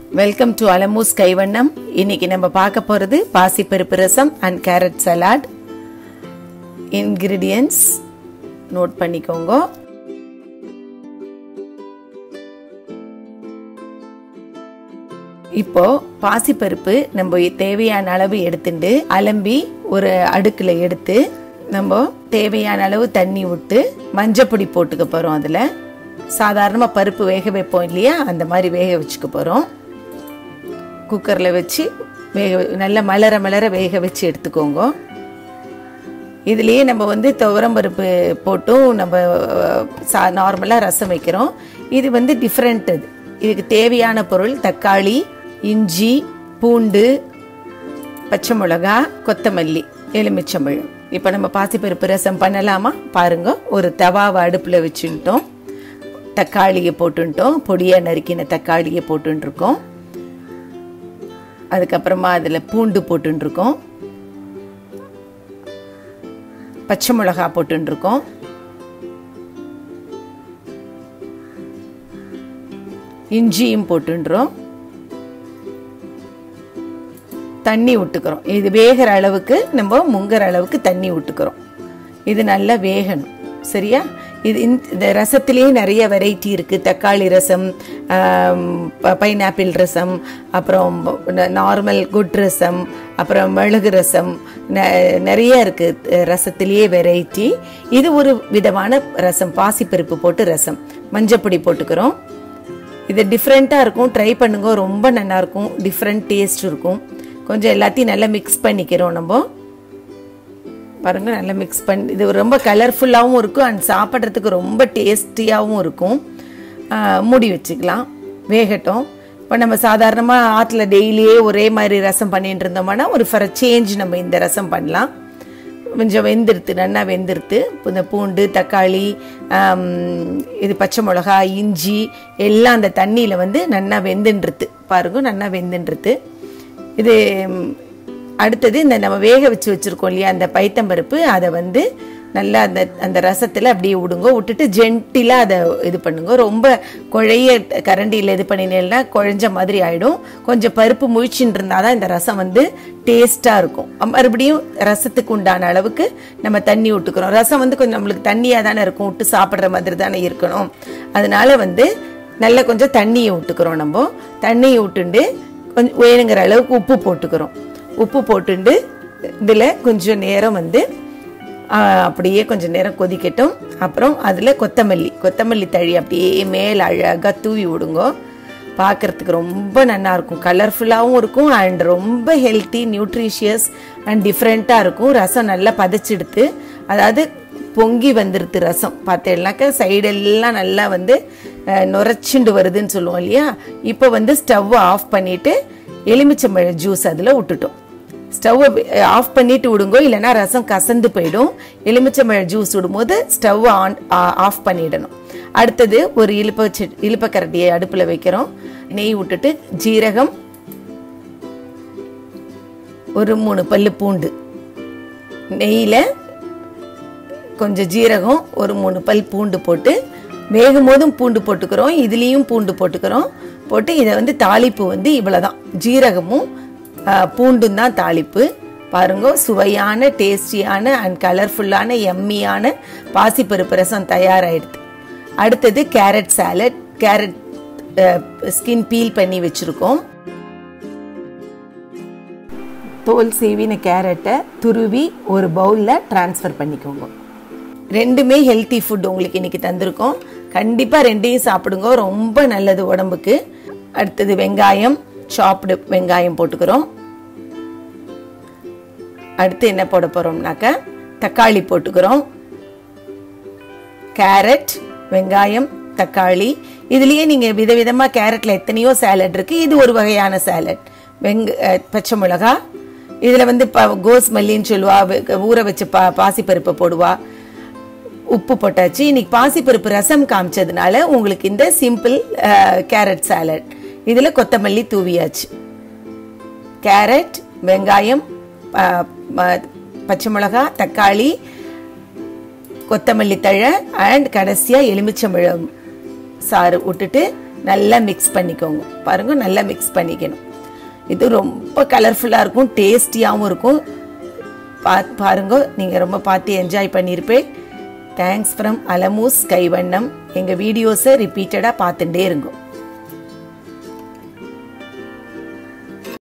welcome to அலமூஸ் கைவண்ணம் இன்னைக்கு நம்ம பார்க்க போகிறது பாசிப்பருப்பு rasam and carrot salad ingredients note பண்ணிக்கோங்க இப்போ பாசிப்பருப்பு நம்ம தேவையான அளவு எடுத்துட்டு அலம்பி ஒரு அடுக்குல எடுத்து நம்ம தேவையான அளவு தண்ணி விட்டு மஞ்சப்பொடி போட்டுக்க போறோம் அதுல சாதாரணமாக பருப்பு வேக வைப்போம் இல்லையா அந்த மாதிரி வேக வச்சுக்க போறோம் குக்கரில் வச்சு வேக நல்ல மலர மலர வேக வச்சு எடுத்துக்கோங்க இதுலேயே நம்ம வந்து துவரம் பருப்பு போட்டும் நம்ம சா நார்மலாக ரசம் வைக்கிறோம் இது வந்து டிஃப்ரெண்ட் இது இதுக்கு தேவையான பொருள் தக்காளி இஞ்சி பூண்டு பச்சை மிளகா கொத்தமல்லி எலுமிச்சம்பழம் இப்போ நம்ம பாசிப்பருப்பு ரசம் பண்ணலாமா பாருங்க ஒரு தவாவை அடுப்பில் வச்சுட்டோம் தக்காளியை போட்டுட்டோம் பொடியாக நறுக்கின தக்காளியை போட்டுருக்கோம் அதுக்கப்புறமா அதில் பூண்டு போட்டுருக்கோம் பச்சை மிளகா போட்டுருக்கோம் இஞ்சியும் போட்டுன்றோம் தண்ணி விட்டுக்கிறோம் இது வேகிற அளவுக்கு நம்ம முங்குற அளவுக்கு தண்ணி விட்டுக்கிறோம் இது நல்லா வேகணும் சரியா இது இந்த ரசத்திலேயே நிறைய வெரைட்டி இருக்குது தக்காளி ரசம் பைனாப்பிள் ரசம் அப்புறம் நார்மல் குட் ரசம் அப்புறம் மிளகு ரசம் நிறைய இருக்குது ரசத்திலேயே வெரைட்டி இது ஒரு விதமான ரசம் பாசிப்பருப்பு போட்டு ரசம் மஞ்சப்பொடி போட்டுக்கிறோம் இது டிஃப்ரெண்ட்டாக இருக்கும் ட்ரை பண்ணுங்க ரொம்ப நல்லாயிருக்கும் டிஃப்ரெண்ட் டேஸ்ட் இருக்கும் கொஞ்சம் எல்லாத்தையும் நல்லா மிக்ஸ் பண்ணிக்கிறோம் நம்ம பாருங்கள் நல்லா மிக்ஸ் பண்ணி இது ரொம்ப கலர்ஃபுல்லாகவும் இருக்கும் அண்ட் சாப்பிட்றதுக்கு ரொம்ப டேஸ்டியாகவும் இருக்கும் மூடி வச்சுக்கலாம் வேகட்டும் இப்போ நம்ம சாதாரணமாக ஆற்றுல டெய்லியே ஒரே மாதிரி ரசம் பண்ணிட்டு இருந்தோம்னா ஒரு ஃபார் சேஞ்ச் நம்ம இந்த ரசம் பண்ணலாம் கொஞ்சம் வெந்திருத்து நல்லா வெந்திருத்து இந்த பூண்டு தக்காளி இது பச்சை மிளகா இஞ்சி எல்லாம் அந்த தண்ணியில் வந்து நல்லா வெந்துன்றது பாருங்க நல்லா வெந்துன்றது இது அடுத்தது இந்த நம்ம வேக வச்சு வச்சுருக்கோம் இல்லையா அந்த பைத்தம்பருப்பு அதை வந்து நல்லா அந்த அந்த ரசத்தில் அப்படியே விடுங்க விட்டுட்டு ஜென்டிலாக அதை இது பண்ணுங்க ரொம்ப குழைய கரண்டியில் இது பண்ணினேன்னா குழஞ்ச மாதிரி ஆகிடும் கொஞ்சம் பருப்பு முழிச்சுட்டு இருந்தால் தான் இந்த ரசம் வந்து டேஸ்ட்டாக இருக்கும் மறுபடியும் ரசத்துக்கு உண்டான அளவுக்கு நம்ம தண்ணி விட்டுக்கிறோம் ரசம் வந்து கொஞ்சம் நம்மளுக்கு தண்ணியாக தானே இருக்கும் விட்டு சாப்பிட்ற மாதிரி தானே இருக்கணும் அதனால வந்து நல்லா கொஞ்சம் தண்ணியை விட்டுக்கிறோம் நம்ம தண்ணியை விட்டுண்டு கொஞ்சம் வேணுங்கிற அளவுக்கு உப்பு போட்டுக்கிறோம் உப்பு போட்டுண்டு இதில் கொஞ்சம் நேரம் வந்து அப்படியே கொஞ்சம் நேரம் கொதிக்கட்டும் அப்புறம் அதில் கொத்தமல்லி கொத்தமல்லி தழி அப்படியே மேலே அழகாக தூவி விடுங்க பார்க்குறதுக்கு ரொம்ப நல்லாயிருக்கும் கலர்ஃபுல்லாகவும் இருக்கும் அண்ட் ரொம்ப ஹெல்த்தி நியூட்ரிஷியஸ் அண்ட் டிஃப்ரெண்ட்டாக இருக்கும் ரசம் நல்லா பதைச்சிடுத்து அதாவது பொங்கி வந்துடுது ரசம் பார்த்தேன்னாக்கா சைடெல்லாம் நல்லா வந்து நுரைச்சுண்டு வருதுன்னு சொல்லுவோம் இல்லையா இப்போ வந்து ஸ்டவ்வை ஆஃப் பண்ணிவிட்டு எலுமிச்சம்பழ ஜூஸ் அதில் விட்டுட்டோம் ஸ்டவ்வை ஆஃப் பண்ணிட்டு விடுங்கோ இல்லைன்னா ரசம் கசந்து போயிடும் எலுமிச்சம்பழ ஜூஸ் விடும்போது ஸ்டவ்வை ஆன் ஆஃப் பண்ணிடணும் அடுத்தது ஒரு இழுப்ப இழுப்பக்கரண்டியை அடுப்பில் வைக்கிறோம் நெய் விட்டுட்டு ஜீரகம் ஒரு மூணு பல்லு பூண்டு நெய்யில் கொஞ்சம் ஜீரகம் ஒரு மூணு பல் பூண்டு போட்டு வேகும் போதும் பூண்டு போட்டுக்கிறோம் இதுலேயும் பூண்டு போட்டுக்கிறோம் போட்டு இதை வந்து தாளிப்பு வந்து இவ்வளோதான் ஜீரகமும் பூண்டும் தான் தாளிப்பு பாருங்க சுவையான டேஸ்டியான அண்ட் கலர்ஃபுல்லான எம்மியான பாசிப்பருப்பு ரசம் தயாராகிடுது அடுத்தது carrot salad carrot skin peel பண்ணி வச்சுருக்கோம் தோல் சீவின கேரட்டை துருவி ஒரு பவுலில் ட்ரான்ஸ்ஃபர் பண்ணிக்கோங்க ரெண்டுமே ஹெல்த்தி ஃபுட் உங்களுக்கு இன்னைக்கு தந்திருக்கோம் கண்டிப்பாக ரெண்டையும் சாப்பிடுங்க ரொம்ப நல்லது உடம்புக்கு அடுத்தது வெங்காயம் சாப்டு வெங்காயம் போட்டுக்கிறோம் அடுத்து என்ன போட போகிறோம்னாக்க தக்காளி போட்டுக்கிறோம் கேரட் வெங்காயம் தக்காளி இதுலேயே நீங்கள் விதவிதமாக கேரட்டில் எத்தனையோ சேலட் இருக்குது இது ஒரு வகையான சேலட் வெங்க பச்சை மிளகா இதில் வந்து ப கோஸ் மல்லின்னு சொல்லுவா ஊற வச்சு பா பாசிப்பருப்பை போடுவா உப்பு போட்டாச்சு இன்னைக்கு பாசிப்பருப்பு ரசம் காமிச்சதுனால உங்களுக்கு இந்த சிம்பிள் கேரட் சாலட் இதில் கொத்தமல்லி தூவியாச்சு கேரட் வெங்காயம் பச்சை மிளகா தக்காளி கொத்தமல்லி தழை அண்ட் கடைசியாக எலுமிச்சம்பழம் சாறு விட்டுட்டு நல்லா மிக்ஸ் பண்ணிக்கோங்க பாருங்க நல்லா மிக்ஸ் பண்ணிக்கணும் இது ரொம்ப கலர்ஃபுல்லாக இருக்கும் டேஸ்டியாகவும் இருக்கும் பா பாருங்க நீங்கள் ரொம்ப பார்த்து என்ஜாய் பண்ணியிருப்பேன் தேங்க்ஸ் ஃப்ரம் அலமூஸ் கைவண்ணம் எங்கள் வீடியோஸை ரிப்பீட்டடாக பார்த்துட்டே இருங்கோ